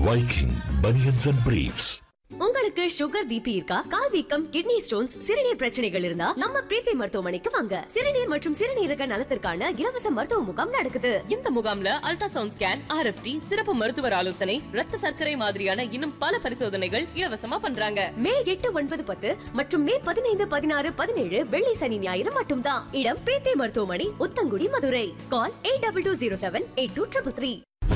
Viking Bunions and Briefs. உங்களுக்கு sugar BP இருக்கா கால் வீக்கம் கிட்னி ஸ்டோன்ஸ் சிறுநீர் பிரச்சனைகள் இருந்தா நம்ம பிரீத்தி மருத்துவமனைக்கு வாங்க சிறுநீர் மற்றும் சிறுநீரக நலத்திற்கான இலவச மருத்துவ முகாம் நடக்குது இந்த முகாம்ல அல்ட்ராசவுண்ட் ஸ்கேன் ஆர்எஃப்டி சிறப்பு மருத்துவர் ஆலோசனை ரத்த சர்க்கரை மாதிரியான இன்னும் பல பரிசோதனைகள் இலவசமா பண்றாங்க மே எட்டு ஒன்பது பத்து மற்றும் மே பதினைந்து பதினாறு பதினேழு வெள்ளி சனி ஞாயிறு மட்டும்தான் இடம் பிரீத்தி மருத்துவமனை Uthangudi Madurai call eight double two zero seven eight two triple three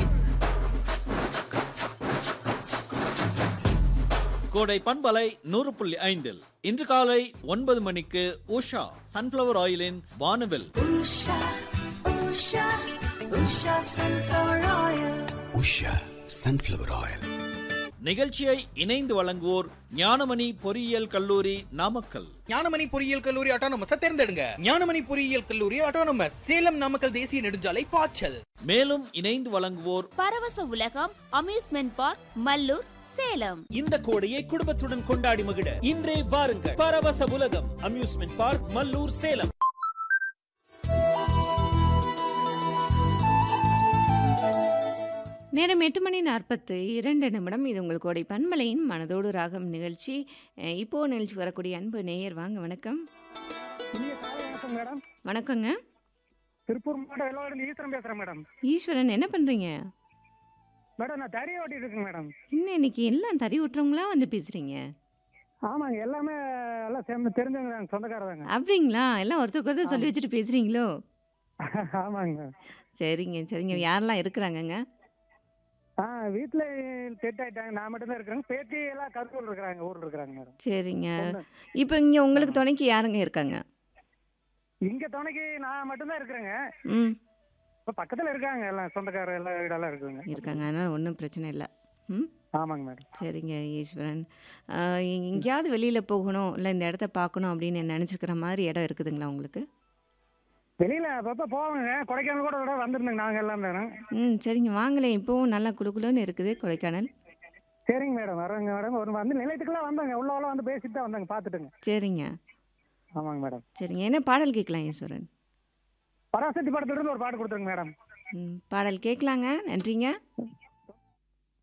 Kodai பண்பலை நூறு புள்ளி ஐந்தில் இன்று காலை ஒன்பது மணிக்கு உஷா சன்ஃப்ளவர் ஆயிலின் வானவில் உஷா சன்ஃப்ளவர் ஆயில் நிகழ்ச்சியை இணைந்து வழங்குவோர் ஞானமணி பொறியியல் கல்லூரி நாமக்கல் ஞானமணி பொறியியல் கல்லூரி ஆட்டோனமஸ் தேர்ந்தெடுங்க ஞானமணி பொறியியல் கல்லூரி ஆட்டோனமஸ் சேலம் நாமக்கல் தேசிய நெடுஞ்சாலை பாய்ச்சல் மேலும் இணைந்து வழங்குவோர் பரவச உலகம் அம்யூஸ்மெண்ட் பார்க் மல்லூர் சேலம் இந்த கோடையை குடும்பத்துடன் கொண்டாடி மகிழ இன்றே வாருங்கள் பரவச உலகம் அம்யூஸ்மெண்ட் பார்க் மல்லூர் சேலம் நேரம் எட்டு மணி நாற்பத்து இரண்டு நிமிடம் இது உங்கள் கோடை பன்மலையின் மனதோடு ராகம் நிகழ்ச்சி அஹ் இப்போ நிகழ்ச்சி வரக்கூடிய அன்பு நேயர் வாங்க வணக்கம் வணக்கம் மேடம் வணக்கங்க திருப்பூர் மாவட்டம் எல்லோரும் ஈஸ்வரன் பேசுறேன் மேடம் ஈஸ்வரன் என்ன பண்ணுறீங்க மேடம் நான் தறி ஓட்டிட்டு இருக்கேன் மேடம் இன்னும் இன்னைக்கு எல்லாம் தறி விட்டுறவங்களா வந்து பேசுகிறீங்க ஆமாங்க எல்லாமே எல்லாம் சேர்ந்து தெரிஞ்சவங்க தாங்க சொந்தக்காரதாங்க அப்படிங்களா எல்லாம் ஒருத்தருக்கு ஒருத்தர் சொல்லி வச்சுட்டு பேசுகிறீங்களோ ஆமாங்க சரிங்க சரிங்க யாரெல்லாம் இருக்கிறாங்கங்க ஆ வீட்டில் செட் ஆயிட்டாங்க நான் மட்டும்தான் இருக்கிறேங்க பேத்தி எல்லாம் கருத்தூர் இருக்கிறாங்க ஊரில் இருக்கிறாங்க மேடம் சரிங்க இப்போ இங்கே உங்களுக்கு துணைக்கு யாருங்க இருக்காங்க இங்கே துணைக்கு நான் மட்டும்தான் இருக்கிறேங்க ம் இப்போ பக்கத்தில் இருக்காங்க எல்லாம் சொந்தக்கார எல்லாம் வீடெல்லாம் இருக்குங்க இருக்காங்க அதனால் ஒன்றும் பிரச்சனை இல்லை ம் ஆமாங்க மேடம் சரிங்க ஈஸ்வரன் ஆஹ் எங்க- எங்கேயாவது வெளியில் போகணும் இல்லை இந்த இடத்த பார்க்கணும் அப்படின்னு நினச்சிருக்கிற மாதிரி இடம் இருக்குதுங்களா உங்களுக்கு வெளியில் அப்பப்போ போவாங்க கொடைக்கானல் கூட ஒரு தடவை வந்திருந்தேங்க நாங்கள் எல்லாம் தானே ம் சரிங்க வாங்களேன் இப்போவும் நல்லா குளுகுளுன்னு இருக்குது கொடைக்கானல் சரிங்க மேடம் வரேங்க மேடம் ஒரு வந்து நிலையத்துக்குலாம் வந்தாங்க உள்ள உள்ள வந்து பேசிட்டு தான் வந்தாங்க பார்த்துட்டுங்க சரிங்க ஆமாங்க மேடம் சரிங்க என்ன பாடல் கேட்கலாம் ஈஸ்வரன் பராசக்தி படத்துல இருந்து ஒரு பாட்டு கொடுத்துருங்க மேடம் ம் பாடல் கேட்கலாங்க நன்றிங்க